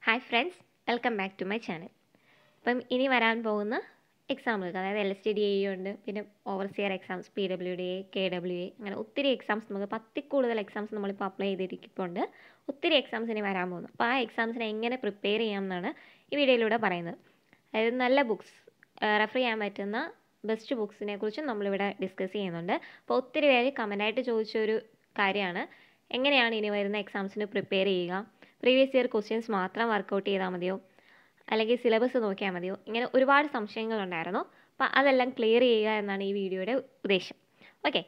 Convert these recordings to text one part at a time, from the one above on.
hi friends welcome back to my channel അപ്പം ഇനി വരാൻ പോകുന്ന എക്സാമുകൾ അതായത് L S T D A ഉണ്ട് പിന്നെ overseer exams P W D A K W A അങ്ങനെ ഒത്തിരി എക്സാംസ് നമുക്ക് പത്തിൽ കൂടുതൽ എക്സാംസ് നമ്മളിപ്പോൾ അപ്ലൈ ചെയ്തിരിക്കുന്നുണ്ട് ഒത്തിരി എക്സാംസ് ഇനി വരാൻ പോകുന്നു അപ്പോൾ ആ എക്സാംസിനെ എങ്ങനെ പ്രിപ്പയർ ചെയ്യാം എന്നാണ് ഈ വീഡിയോയിലൂടെ പറയുന്നത് അതായത് നല്ല ബുക്സ് റെഫർ ചെയ്യാൻ പറ്റുന്ന ബെസ്റ്റ് ബുക്സിനെ കുറിച്ചും നമ്മളിവിടെ ഡിസ്കസ് ചെയ്യുന്നുണ്ട് അപ്പോൾ ഒത്തിരി പേര് കമൻ്റായിട്ട് ചോദിച്ച ഒരു കാര്യമാണ് എങ്ങനെയാണ് ഇനി വരുന്ന എക്സാംസിന് പ്രിപ്പയർ ചെയ്യുക പ്രീവിയസ് ഇയർ ക്വസ്റ്റ്യൻസ് മാത്രം വർക്കൗട്ട് ചെയ്താൽ മതിയോ അല്ലെങ്കിൽ സിലബസ് നോക്കിയാൽ മതിയോ ഇങ്ങനെ ഒരുപാട് സംശയങ്ങളുണ്ടായിരുന്നു അപ്പോൾ അതെല്ലാം ക്ലിയർ ചെയ്യുക എന്നാണ് ഈ വീഡിയോയുടെ ഉദ്ദേശം ഓക്കെ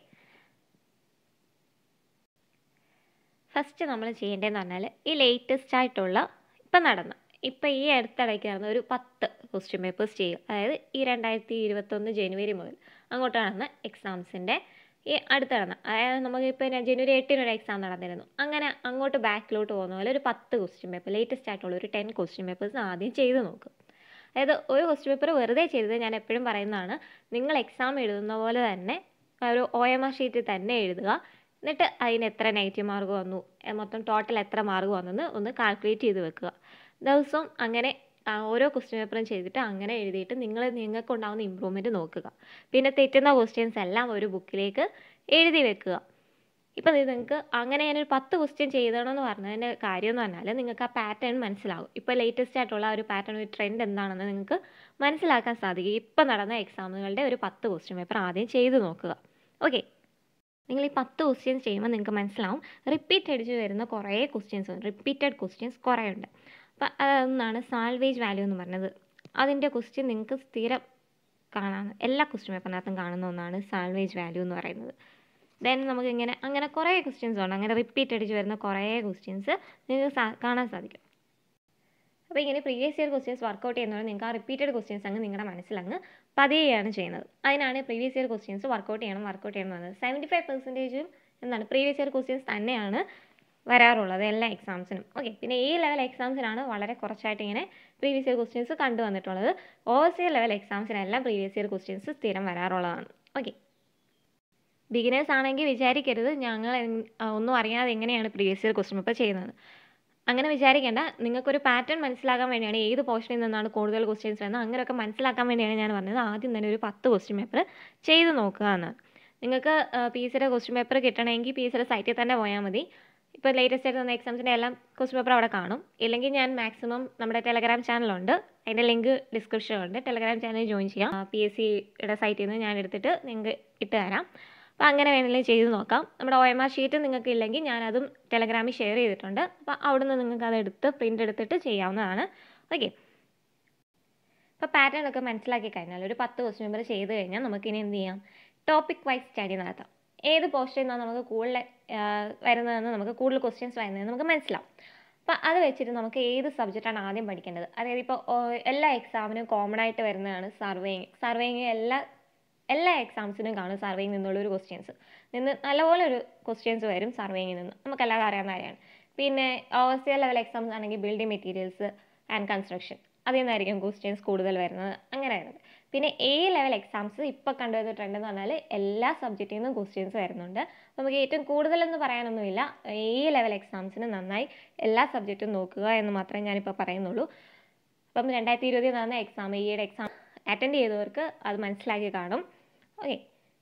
ഫസ്റ്റ് നമ്മൾ ചെയ്യേണ്ടതെന്ന് പറഞ്ഞാൽ ഈ ലേറ്റസ്റ്റ് ആയിട്ടുള്ള ഇപ്പം നടന്ന ഇപ്പം ഈ അടുത്തിടയ്ക്ക് നടന്ന ഒരു പത്ത് ക്വസ്റ്റ്യൻ പേപ്പേഴ്സ് ചെയ്യുക അതായത് ഈ രണ്ടായിരത്തി ഇരുപത്തൊന്ന് ജനുവരി മുതൽ അങ്ങോട്ട് നടന്ന എക്സാംസിൻ്റെ ഈ അടുത്ത് നടന്ന അതായത് നമുക്ക് ഇപ്പോൾ ജനുവരി എട്ടിന് ഒരു എക്സാം നടന്നിരുന്നു അങ്ങനെ അങ്ങോട്ട് ബാക്കിലോട്ട് പോകുന്ന പോലെ ഒരു പത്ത് ക്വസ്റ്റ്യൻ പേപ്പർ ലേറ്റസ്റ്റ് ആയിട്ടുള്ള ഒരു ടെൻ ക്വസ്റ്റ്യൻ പേപ്പേഴ്സ് ആദ്യം ചെയ്ത് നോക്കും അതായത് ഒരു ക്വസ്റ്റ്യൻ പേപ്പർ വെറുതെ ചെയ്തത് ഞാൻ എപ്പോഴും പറയുന്നതാണ് നിങ്ങൾ എക്സാം എഴുതുന്ന പോലെ തന്നെ ഒരു ഒ എം ആർ ഷീറ്റിൽ തന്നെ എഴുതുക എന്നിട്ട് അതിന് എത്ര നെഗറ്റീവ് മാർക്ക് വന്നു മൊത്തം ടോട്ടൽ എത്ര മാർക്ക് വന്നെന്ന് ഒന്ന് കാൽക്കുലേറ്റ് ചെയ്ത് വെക്കുക ദിവസവും അങ്ങനെ ഓരോ ക്വസ്റ്റ്യൻ പേപ്പറും ചെയ്തിട്ട് അങ്ങനെ എഴുതിയിട്ട് നിങ്ങൾ നിങ്ങൾക്കുണ്ടാകുന്ന ഇമ്പ്രൂവ്മെൻറ്റ് നോക്കുക പിന്നെ തെറ്റുന്ന ക്വസ്റ്റ്യൻസ് എല്ലാം ഒരു ബുക്കിലേക്ക് എഴുതി വെക്കുക ഇപ്പം നിങ്ങൾക്ക് അങ്ങനെ ഞാനൊരു പത്ത് ക്വസ്റ്റ്യൻ ചെയ്തണമെന്ന് പറഞ്ഞതിൻ്റെ കാര്യം എന്ന് പറഞ്ഞാൽ നിങ്ങൾക്ക് ആ പാറ്റേൺ മനസ്സിലാവും ഇപ്പോൾ ലേറ്റസ്റ്റ് ആയിട്ടുള്ള ഒരു പാറ്റേൺ ഒരു ട്രെൻഡ് എന്താണെന്ന് നിങ്ങൾക്ക് മനസ്സിലാക്കാൻ സാധിക്കും ഇപ്പം നടന്ന എക്സാമുകളുടെ ഒരു പത്ത് ക്വസ്റ്റ്യൻ പേപ്പർ ആദ്യം ചെയ്ത് നോക്കുക ഓക്കെ നിങ്ങൾ ഈ പത്ത് ക്വസ്റ്റ്യൻസ് ചെയ്യുമ്പോൾ നിങ്ങൾക്ക് മനസ്സിലാവും റിപ്പീറ്റ് അടിച്ച് വരുന്ന കുറേ ക്വസ്റ്റ്യൻസ് ഉണ്ട് റിപ്പീറ്റഡ് ക്വസ്റ്റ്യൻസ് കുറേ ഉണ്ട് അപ്പം അതൊന്നാണ് സാൽവേജ് വാല്യൂ എന്ന് പറഞ്ഞത് അതിൻ്റെ ക്വസ്റ്റ്യൻ നിങ്ങൾക്ക് സ്ഥിരം കാണാൻ എല്ലാ ക്വസ്റ്റ്യൻ പേപ്പറിനകത്തും കാണുന്ന ഒന്നാണ് സാൽവേജ് വാല്യൂ എന്ന് പറയുന്നത് ദെൻ നമുക്ക് ഇങ്ങനെ അങ്ങനെ കുറേ ക്വസ്റ്റ്യൻസ് ഉണ്ട് അങ്ങനെ റിപ്പീറ്റ് അടിച്ച് വരുന്ന കുറേ ക്വസ്റ്റ്യൻസ് നിങ്ങൾക്ക് കാണാൻ സാധിക്കും അപ്പോൾ ഇങ്ങനെ പ്രീവിയസ് ഇയർ ക്വസ്റ്റ്യൻസ് വർക്കൗട്ട് ചെയ്യുന്നതുകൊണ്ട് നിങ്ങൾക്ക് ആ റിപ്പീറ്റഡ് ക്വസ്റ്റ്യൻസ് അങ്ങ് നിങ്ങളുടെ മനസ്സിലങ്ങ് പതിയുകയാണ് ചെയ്യുന്നത് അതിനാണ് പ്രീവിയസ് ഇയർ ക്വസ്റ്റ്യൻസ് വർക്കൗട്ട് ചെയ്യണം വർക്കൗട്ട് ചെയ്യണം എന്ന് പറയുന്നത് സെവൻറ്റി ഫൈവ് പെർസെൻറ്റേജും എന്താണ് പ്രീവിയസ് ഇയർ ക്വസ്റ്റ്യൻസ് തന്നെയാണ് വരാറുള്ളത് എല്ലാ എക്സാംസിനും ഓക്കെ പിന്നെ ഈ ലെവൽ എക്സാംസിനാണ് വളരെ കുറച്ചായിട്ട് ഇങ്ങനെ പ്രീവിയസ് ഇയർ ക്വസ്റ്റ്യൻസ് കണ്ടുവന്നിട്ടുള്ളത് ഓവർസിയർ ലെവൽ എക്സാംസിനെല്ലാം പ്രീവിയസ് ഇയർ ക്വസ്റ്റ്യൻസ് സ്ഥിരം വരാറുള്ളതാണ് ഓക്കെ ബിഗിനേഴ്സ് ആണെങ്കിൽ വിചാരിക്കരുത് ഞങ്ങൾ ഒന്നും അറിയാതെ എങ്ങനെയാണ് പ്രീവിയസ് ഇയർ ക്വസ്റ്റ്യൻ പേപ്പർ ചെയ്യുന്നത് അങ്ങനെ വിചാരിക്കേണ്ട നിങ്ങൾക്കൊരു പാറ്റേൺ മനസ്സിലാക്കാൻ വേണ്ടിയാണ് ഏത് പോർഷനിൽ നിന്നാണ് കൂടുതൽ ക്വസ്റ്റ്യൻസ് വരുന്നത് അങ്ങനെയൊക്കെ മനസ്സിലാക്കാൻ വേണ്ടിയാണ് ഞാൻ പറഞ്ഞത് ആദ്യം തന്നെ ഒരു പത്ത് ക്വസ്റ്റ്യൻ പേപ്പർ ചെയ്ത് നോക്കുക എന്നാണ് നിങ്ങൾക്ക് പി സിയുടെ ക്വസ്റ്റ്യൻ പേപ്പർ കിട്ടണമെങ്കിൽ പി സിയുടെ സൈറ്റിൽ തന്നെ പോയാൽ മതി ഇപ്പോൾ ലേറ്റസ്റ്റ് ആയിട്ട് വന്ന എക്സാംസിൻ്റെ എല്ലാം ക്വസ്റ്റ്യൻ പേപ്പർ അവിടെ കാണും ഇല്ലെങ്കിൽ ഞാൻ മാക്സിമം നമ്മുടെ ടെലഗ്രാം ചാനലുണ്ട് അതിൻ്റെ ലിങ്ക് ഡിസ്ക്രിപ്ഷനിലുണ്ട് ടെലഗ്രാം ചാനൽ ജോയിൻ ചെയ്യാം പി എസ് സിയുടെ സൈറ്റിൽ നിന്ന് ഞാൻ എടുത്തിട്ട് നിങ്ങൾക്ക് ഇട്ട് തരാം അപ്പോൾ അങ്ങനെ വേണമെങ്കിലും ചെയ്ത് നോക്കാം നമ്മുടെ ഒ എം ആർ ഷീറ്റ് നിങ്ങൾക്ക് ഇല്ലെങ്കിൽ ഞാനതും ടെലഗ്രാമിൽ ഷെയർ ചെയ്തിട്ടുണ്ട് അപ്പോൾ അവിടെ നിന്ന് നിങ്ങൾക്ക് അതെടുത്ത് പ്രിൻ്റ് എടുത്തിട്ട് ചെയ്യാവുന്നതാണ് ഓക്കെ ഇപ്പോൾ പാറ്റേൺ ഒക്കെ മനസ്സിലാക്കി കഴിഞ്ഞാൽ ഒരു പത്ത് ക്വസ്റ്റ്യൻ പേപ്പർ ചെയ്ത് കഴിഞ്ഞാൽ നമുക്കിനി എന്ത് ചെയ്യാം ടോപ്പിക് വൈസ് സ്റ്റഡി നടത്താം ഏത് പോർഷനിൽ നിന്നാണ് നമുക്ക് കൂടുതൽ വരുന്നതെന്ന് നമുക്ക് കൂടുതൽ ക്വസ്റ്റ്യൻസ് വരുന്നതെന്ന് നമുക്ക് മനസ്സിലാവും അപ്പോൾ അത് വെച്ചിട്ട് നമുക്ക് ഏത് സബ്ജക്റ്റാണ് ആദ്യം പഠിക്കേണ്ടത് അതായത് ഇപ്പോൾ എല്ലാ എക്സാമിനും കോമൺ ആയിട്ട് വരുന്നതാണ് സർവേയിങ് സർവേയിങ് എല്ലാ എല്ലാ എക്സാംസിനും കാണും സർവേയിൽ നിന്നുള്ള ഒരു ക്വസ്റ്റ്യൻസ് നിന്ന് നല്ലപോലെ ഒരു ക്വസ്റ്റ്യൻസ് വരും സർവേയിൽ നിന്ന് നമുക്കെല്ലാം അറിയാവുന്ന കാര്യമാണ് പിന്നെ ഓവർസിയർ ലെവൽ എക്സാംസ് ആണെങ്കിൽ ബിൽഡിംഗ് മെറ്റീരിയൽസ് ആൻഡ് കൺസ്ട്രക്ഷൻ അതിൽ നിന്നായിരിക്കും ക്വസ്റ്റ്യൻസ് കൂടുതൽ വരുന്നത് അങ്ങനെ വരുന്നത് പിന്നെ എ ലെവൽ എക്സാംസ് ഇപ്പോൾ കണ്ടുവരുന്ന ട്രെൻഡ് എന്ന് പറഞ്ഞാൽ എല്ലാ സബ്ജക്റ്റിൽ നിന്നും ക്വസ്റ്റ്യൻസ് വരുന്നുണ്ട് നമുക്ക് ഏറ്റവും കൂടുതലെന്ന് പറയാനൊന്നുമില്ല എ ലെവൽ എക്സാംസിന് നന്നായി എല്ലാ സബ്ജക്റ്റും നോക്കുക എന്ന് മാത്രമേ ഞാനിപ്പോൾ പറയുന്നുള്ളൂ അപ്പം രണ്ടായിരത്തി ഇരുപതിൽ നടന്ന എക്സാം ഈയുടെ എക്സാം അറ്റൻഡ് ചെയ്തവർക്ക് അത് മനസ്സിലാക്കി കാണും ഓക്കെ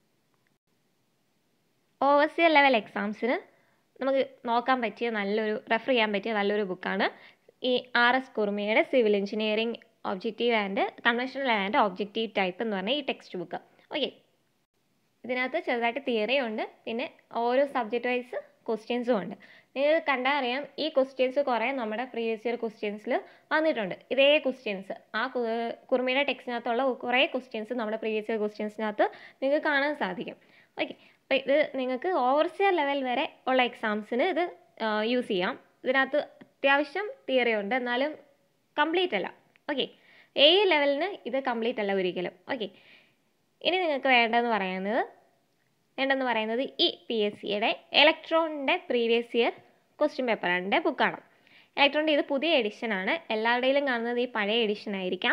ഓവർസിയർ ലെവൽ എക്സാംസിന് നമുക്ക് നോക്കാൻ പറ്റിയ നല്ലൊരു റെഫർ ചെയ്യാൻ പറ്റിയ നല്ലൊരു ബുക്കാണ് ഈ ആർ എസ് കുർമിയുടെ civil engineering objective and conventional and objective type എന്ന് പറഞ്ഞ ഈ ടെക്സ്റ്റ് ബുക്ക് ഓക്കെ ഇതിനകത്ത് ചെറുതായിട്ട് തിയറിയും ഉണ്ട് പിന്നെ ഓരോ സബ്ജക്റ്റ് വൈസ് ക്വസ്റ്റ്യൻസും ഉണ്ട് നിങ്ങൾക്ക് കണ്ടാൽ അറിയാം ഈ ക്വസ്റ്റ്യൻസ് കുറേ നമ്മുടെ പ്രീവിയസ് ഇയർ ക്വസ്റ്റ്യൻസിൽ വന്നിട്ടുണ്ട് ഇതേ ക്വസ്റ്റ്യൻസ് ആ കുർമിയുടെ ടെക്സ്റ്റിനകത്തുള്ള കുറേ ക്വസ്റ്റ്യൻസ് നമ്മുടെ പ്രീവിയസ് ഇയർ ക്വസ്റ്റ്യൻസിനകത്ത് നിങ്ങൾക്ക് കാണാൻ സാധിക്കും ഓക്കെ അപ്പോൾ ഇത് നിങ്ങൾക്ക് ഓവർസിയർ ലെവൽ വരെ ഉള്ള എക്സാംസിന് ഇത് യൂസ് ചെയ്യാം ഇതിനകത്ത് അത്യാവശ്യം തിയറി ഉണ്ട് എന്നാലും കംപ്ലീറ്റ് അല്ല ഓക്കെ എ ലെവലിന് ഇത് കംപ്ലീറ്റ് അല്ല ഒരിക്കലും ഓക്കെ ഇനി നിങ്ങൾക്ക് വേണ്ടതെന്ന് പറയുന്നത് വേണ്ടെന്ന് പറയുന്നത് ഈ പി എസ് സിയുടെ ഇലക്ട്രോണിൻ്റെ പ്രീവിയസ് ഇയർ ക്വസ്റ്റ്യൻ പേപ്പറിൻ്റെ ബുക്കാണ് ഇലക്ട്രോണിൻ്റെ ഇത് പുതിയ എഡിഷനാണ് എല്ലാവരുടെയിലും കാണുന്നത് ഈ പഴയ എഡിഷൻ ആയിരിക്കാം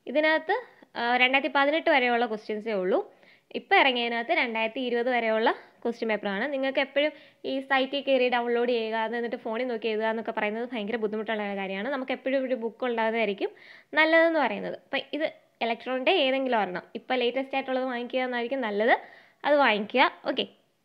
ഇതിനകത്ത് രണ്ടായിരത്തി പതിനെട്ട് വരെയുള്ള ക്വസ്റ്റ്യൻസേ ഉള്ളൂ ഇപ്പോൾ ഇറങ്ങിയതിനകത്ത് രണ്ടായിരത്തി ഇരുപത് വരെയുള്ള ക്വസ്റ്റ്യൻ പേപ്പറാണ് നിങ്ങൾക്ക് എപ്പോഴും ഈ സൈറ്റിൽ കയറി ഡൗൺലോഡ് ചെയ്യുക അത് എന്നിട്ട് ഫോണിൽ നോക്കി എഴുതുക എന്നൊക്കെ പറയുന്നത് ഭയങ്കര ബുദ്ധിമുട്ടുള്ള ഒരു കാര്യമാണ് നമുക്ക് എപ്പോഴും ഒരു ബുക്ക് ഉണ്ടാകുന്നതായിരിക്കും നല്ലതെന്ന് പറയുന്നത് അപ്പം ഇത് ഇലക്ട്രോണിൻ്റെ ഏതെങ്കിലും ഒരെണ്ണം ഇപ്പോൾ ലേറ്റസ്റ്റ് ആയിട്ടുള്ളത് വാങ്ങിക്കുക എന്നായിരിക്കും നല്ലത് അത് വാങ്ങിക്കുക ഓക്കെ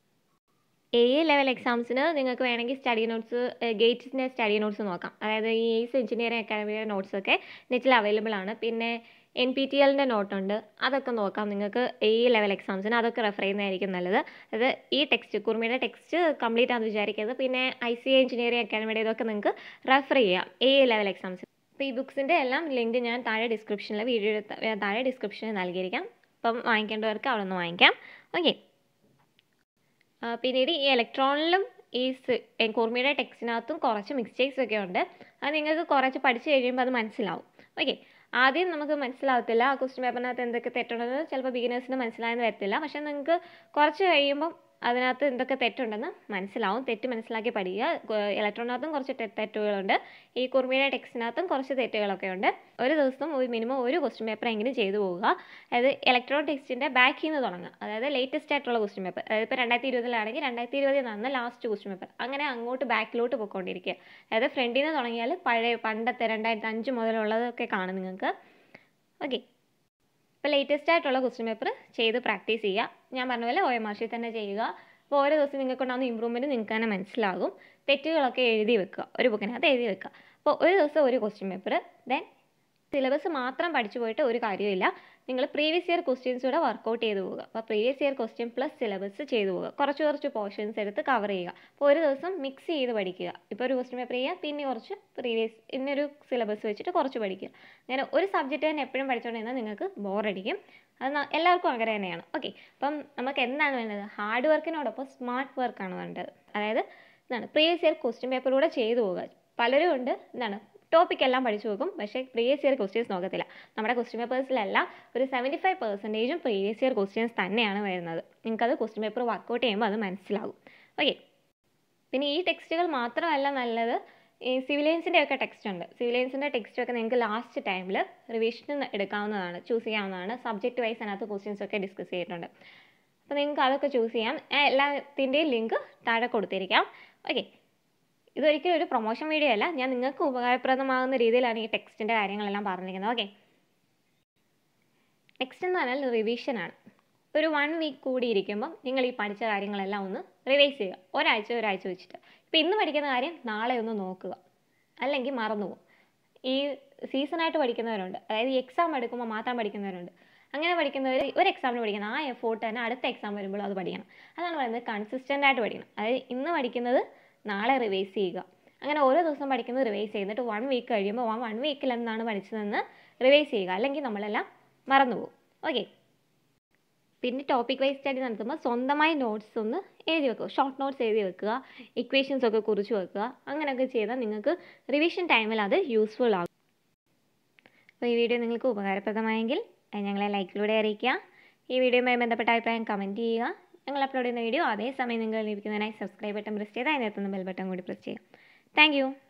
എ ലെവൽ എക്സാംസിന് നിങ്ങൾക്ക് വേണമെങ്കിൽ സ്റ്റഡി നോട്ട്സ് ഗേറ്റ്സിൻ്റെ സ്റ്റഡി നോട്ട്സ് നോക്കാം അതായത് ഈ എയ്സ് എഞ്ചിനീയറിംഗ് അക്കാഡമിയുടെ നോട്ട്സൊക്കെ നെറ്റിൽ അവൈലബിൾ ആണ് പിന്നെ എൻ പി ടി എല്ലിൻ്റെ നോട്ടുണ്ട് അതൊക്കെ നോക്കാം നിങ്ങൾക്ക് എ ലെവൽ എക്സാംസിന് അതൊക്കെ റെഫർ ചെയ്യുന്നതായിരിക്കും നല്ലത് അത് ഈ ടെക്സ്റ്റ് കുർമിയുടെ ടെക്സ്റ്റ് കംപ്ലീറ്റ് ആണെന്ന് വിചാരിക്കരുത് പിന്നെ ഐ സി എഞ്ചിനീയറിംഗ് അക്കാഡമിയുടെ ഇതൊക്കെ നിങ്ങൾക്ക് റെഫർ ചെയ്യാം എ ലെവൽ എക്സാംസ് അപ്പോൾ ഈ ബുക്സിൻ്റെ എല്ലാം ലിങ്ക് ഞാൻ താഴെ ഡിസ്ക്രിപ്ഷനിൽ വീഡിയോ താഴെ ഡിസ്ക്രിപ്ഷനിൽ നൽകിയിരിക്കാം അപ്പം വാങ്ങിക്കേണ്ടവർക്ക് അവിടെ നിന്ന് വാങ്ങിക്കാം ഓക്കെ പിന്നീട് ഈ ഇലക്ട്രോണിലും ഈ കുർമിയുടെ ടെക്സ്റ്റിനകത്തും കുറച്ച് മിസ്റ്റേക്സ് ഒക്കെ ഉണ്ട് അത് നിങ്ങൾക്ക് കുറച്ച് പഠിച്ചു കഴിയുമ്പോൾ അത് മനസ്സിലാവും ഓക്കെ ആദ്യം നമുക്ക് മനസ്സിലാവത്തില്ല ആ ക്വസ്റ്റ്യൻ പേപ്പറിനകത്ത് എന്തൊക്കെ തെറ്റുണ്ടെന്ന് ചിലപ്പോൾ ബിഗിനേഴ്സിന് മനസ്സിലായെന്ന് വരത്തില്ല പക്ഷേ നിങ്ങൾക്ക് കുറച്ച് കഴിയുമ്പം അതിനകത്ത് എന്തൊക്കെ തെറ്റുണ്ടെന്ന് മനസ്സിലാവും തെറ്റ് മനസ്സിലാക്കി പഠിക്കുക ഇലക്ട്രോണിനകത്തും കുറച്ച് തെറ്റുകളുണ്ട് ഈ കുർമിയുടെ ടെക്സ്റ്റിനകത്തും കുറച്ച് തെറ്റുകളൊക്കെ ഉണ്ട് ഒരു ദിവസം ഒരു മിനിമം ഒരു ക്വസ്റ്റ്യൻ പേപ്പർ എങ്കിലും ചെയ്തു പോവുക അതായത് ഇലക്ട്രോൺ ടെക്സ്റ്റിൻ്റെ ബാക്കിൽ നിന്ന് തുടങ്ങുക അതായത് ലേറ്റസ്റ്റ് ആയിട്ടുള്ള ക്വസ്റ്റ്യൻ പേപ്പർ അതായത് ഇപ്പോൾ രണ്ടായിരത്തി ഇരുപതിലാണെങ്കിൽ രണ്ടായിരത്തി ഇരുപതിൽ നടന്ന ലാസ്റ്റ് ക്വസ്റ്റ്യൻ പേപ്പർ അങ്ങനെ അങ്ങോട്ട് ബാക്കിലോട്ട് പോയിക്കൊണ്ടിരിക്കുക അതായത് ഫ്രണ്ടിൽ നിന്ന് തുടങ്ങിയാൽ പഴയ പണ്ടത്തെ രണ്ടായിരത്തി അഞ്ച് മുതലുള്ളതൊക്കെ കാണും നിങ്ങൾക്ക് ഓക്കെ ഇപ്പോൾ ലേറ്റസ്റ്റ് ആയിട്ടുള്ള ക്വസ്റ്റ്യൻ പേപ്പർ ചെയ്ത് പ്രാക്ടീസ് ചെയ്യുക ഞാൻ പറഞ്ഞ പോലെ ഒ എം ആർ തന്നെ ചെയ്യുക അപ്പോൾ ഓരോ ദിവസം നിങ്ങൾക്ക് ഉണ്ടാകുന്ന ഇമ്പ്രൂവ്മെൻറ്റ് നിങ്ങൾക്ക് തന്നെ മനസ്സിലാകും തെറ്റുകളൊക്കെ എഴുതി വെക്കുക ഒരു ബുക്കിനകത്ത് എഴുതി വെക്കുക അപ്പോൾ ഒരു ദിവസം ഒരു ക്വസ്റ്റ്യൻ പേപ്പർ ദെൻ സിലബസ് മാത്രം പഠിച്ചു പോയിട്ട് ഒരു കാര്യമില്ല നിങ്ങൾ പ്രീവിയസ് ഇയർ ക്വസ്റ്റ്യൻസ് കൂടെ വർക്കൗട്ട് ചെയ്ത് പോവുക അപ്പോൾ previous year question plus syllabus ചെയ്തു പോവുക കുറച്ച് കുറച്ച് പോർഷൻസ് എടുത്ത് കവർ ചെയ്യുക അപ്പോൾ ഒരു ദിവസം മിക്സ് ചെയ്ത് പഠിക്കുക ഇപ്പോൾ ഒരു ക്വസ്റ്റ്യൻ പേപ്പർ ചെയ്യുക പിന്നെ കുറച്ച് പ്രീവിയസ് ഇന്നൊരു സിലബസ് വെച്ചിട്ട് കുറച്ച് പഠിക്കുക അങ്ങനെ ഒരു സബ്ജക്റ്റ് തന്നെ എപ്പോഴും പഠിച്ചുകൊണ്ടിരുന്നാൽ നിങ്ങൾക്ക് ബോറടിക്കും അത് എല്ലാവർക്കും അങ്ങനെ തന്നെയാണ് ഓക്കെ അപ്പം നമുക്ക് എന്താണ് വേണ്ടത് ഹാർഡ് വർക്കിനോടൊപ്പം സ്മാർട്ട് വർക്കാണ് വേണ്ടത് അതായത് എന്താണ് പ്രീവിയസ് ഇയർ ക്വസ്റ്റ്യൻ പേപ്പറിലൂടെ ചെയ്തു പോവുക പലരും ഉണ്ട് എന്താണ് ടോപ്പിക് എല്ലാം പഠിച്ചു പോകും പക്ഷേ പ്രീവിയസ് ഇയർ ക്വസ്റ്റ്യൻസ് നോക്കത്തില്ല നമ്മുടെ ക്വസ്റ്റ്യൻ പേപ്പേഴ്സിലെല്ലാം ഒരു സെവൻറ്റി ഫൈവ് പെർസെൻറ്റേജും പ്രീവിയസ് ഇയർ ക്വസ്റ്റ്യൻസ് തന്നെയാണ് വരുന്നത് നിങ്ങൾക്കത് ക്വസ്റ്റ്യൻ പേപ്പർ വർക്കൗട്ട് ചെയ്യുമ്പോൾ അത് മനസ്സിലാകും ഓക്കെ പിന്നെ ഈ ടെക്സ്റ്റുകൾ മാത്രമല്ല നല്ലത് ഈ സിവിലിയൻസിൻ്റെ ഒക്കെ ടെക്സ്റ്റ് ഉണ്ട് സിവിലിയൻസിൻ്റെ ടെക്സ്റ്റ് ഒക്കെ നിങ്ങൾക്ക് ലാസ്റ്റ് ടൈമിൽ റിവിഷൻ എടുക്കാവുന്നതാണ് ചൂസ് ചെയ്യാവുന്നതാണ് സബ്ജക്റ്റ് വൈസ് അതിനകത്ത് ക്വസ്റ്റ്യൻസ് ഒക്കെ ഡിസ്കസ് ചെയ്തിട്ടുണ്ട് അപ്പോൾ നിങ്ങൾക്ക് അതൊക്കെ ചൂസ് ചെയ്യാം എല്ലാത്തിൻ്റെയും ലിങ്ക് താഴെ കൊടുത്തിരിക്കാം ഓക്കെ ഇതൊരിക്കലും ഒരു പ്രൊമോഷൻ വീഡിയോ അല്ല ഞാൻ നിങ്ങൾക്ക് ഉപകാരപ്രദമാകുന്ന രീതിയിലാണ് ഈ ടെക്സ്റ്റിൻ്റെ കാര്യങ്ങളെല്ലാം പറഞ്ഞിരിക്കുന്നത് ഓക്കെ നെക്സ്റ്റ് എന്ന് പറഞ്ഞാൽ റിവിഷനാണ് ഒരു വൺ വീക്ക് കൂടി ഇരിക്കുമ്പം നിങ്ങൾ ഈ പഠിച്ച കാര്യങ്ങളെല്ലാം ഒന്ന് റിവൈസ് ചെയ്യുക ഒരാഴ്ച ഒരാഴ്ച വെച്ചിട്ട് ഇപ്പോൾ ഇന്ന് പഠിക്കുന്ന കാര്യം നാളെ ഒന്ന് നോക്കുക അല്ലെങ്കിൽ മറന്നു പോകും ഈ സീസണായിട്ട് പഠിക്കുന്നവരുണ്ട് അതായത് എക്സാം എടുക്കുമ്പോൾ മാത്രം പഠിക്കുന്നവരുണ്ട് അങ്ങനെ പഠിക്കുന്നവർ ഒരു എക്സാമിന് പഠിക്കണം ആ എഫോർട്ട് തന്നെ അടുത്ത എക്സാം വരുമ്പോൾ അത് പഠിക്കണം അതാണ് പറയുന്നത് കൺസിസ്റ്റൻ്റ് ആയിട്ട് പഠിക്കണം അതായത് ഇന്ന് പഠിക്കുന്നത് നാളെ റിവൈസ് ചെയ്യുക അങ്ങനെ ഓരോ ദിവസം പഠിക്കുന്നത് റിവൈസ് ചെയ്യുന്നിട്ട് വൺ വീക്ക് കഴിയുമ്പോൾ ആ വൺ വീക്കിൽ എന്താണ് പഠിച്ചതെന്ന് റിവൈസ് ചെയ്യുക അല്ലെങ്കിൽ നമ്മളെല്ലാം മറന്നു പോകും ഓക്കെ പിന്നെ ടോപ്പിക് വൈസ് സ്റ്റഡി നടത്തുമ്പോൾ സ്വന്തമായി നോട്ട്സ് ഒന്ന് എഴുതി വെക്കുക ഷോർട്ട് നോട്ട്സ് എഴുതി വെക്കുക ഇക്വേഷൻസ് ഒക്കെ കുറിച്ച് വെക്കുക അങ്ങനെയൊക്കെ ചെയ്താൽ നിങ്ങൾക്ക് റിവിഷൻ ടൈമിൽ അത് യൂസ്ഫുൾ ആകും അപ്പോൾ ഈ വീഡിയോ നിങ്ങൾക്ക് ഉപകാരപ്രദമായെങ്കിൽ ഞങ്ങളെ ലൈക്കിലൂടെ അറിയിക്കുക ഈ വീഡിയോയുമായി ബന്ധപ്പെട്ട അഭിപ്രായം കമൻറ്റ് ചെയ്യുക ഞങ്ങൾ അപ്ലോഡ് ചെയ്യുന്ന വീഡിയോ അതേസമയം നിങ്ങൾ ലഭിക്കുന്നതിനായി സബ്സ്ക്രൈബ് ബട്ടൺ പ്രസ് ചെയ്ത് അതിനകത്തുനിന്ന് ബെൽ ബട്ടൺ കൂടി പ്രസ് ചെയ്യുക താങ്ക്